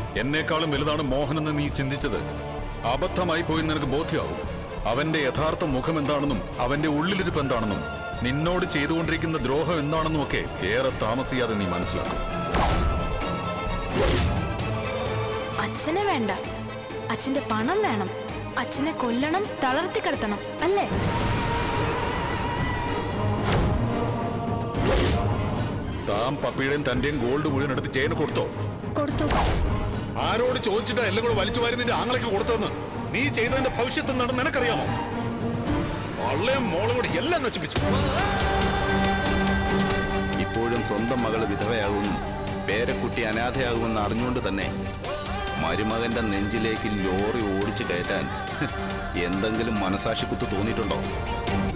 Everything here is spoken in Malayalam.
എന്നെക്കാളും വലുതാണ് മോഹനെന്ന് നീ ചിന്തിച്ചത് അബദ്ധമായി പോയി നിനക്ക് ബോധ്യമാവും അവന്റെ യഥാർത്ഥ മുഖം എന്താണെന്നും അവന്റെ ഉള്ളിലിരിപ്പ് എന്താണെന്നും നിന്നോട് ചെയ്തുകൊണ്ടിരിക്കുന്ന ദ്രോഹം എന്താണെന്നും ഒക്കെ ഏറെ താമസിയാതെ നീ മനസ്സിലാക്കും അച്ഛനെ വേണ്ട അച്ഛന്റെ പണം വേണം അച്ഛനെ കൊല്ലണം തളർത്തിക്കിടത്തണം അല്ലേ താൻ പപ്പിയുടെയും തന്റെയും ഗോൾഡ് മുഴുവൻ എടുത്ത് ചെയിന് കൊടുത്തോ കൊടുത്തു ആരോട് ചോദിച്ചിട്ടാ എല്ലാം കൂടെ വലിച്ചു വാരി നിന്റെ ആങ്ങളേക്ക് കൊടുത്തതെന്ന് നീ ചെയ്തതിന്റെ ഭവിഷ്യത്ത് എന്താണെന്ന് നിനക്കറിയാമോ വള്ളയും മോളും കൂടി എല്ലാം നശിപ്പിച്ചു ഇപ്പോഴും സ്വന്തം മകള് വിധവയാകുമെന്നും പേരക്കുട്ടി അനാഥയാകുമെന്ന് അറിഞ്ഞുകൊണ്ട് തന്നെ മരുമകന്റെ നെഞ്ചിലേക്ക് ലോറി ഓടിച്ചു കയറ്റാൻ എന്തെങ്കിലും മനസാക്ഷിക്കുത്ത് തോന്നിയിട്ടുണ്ടോ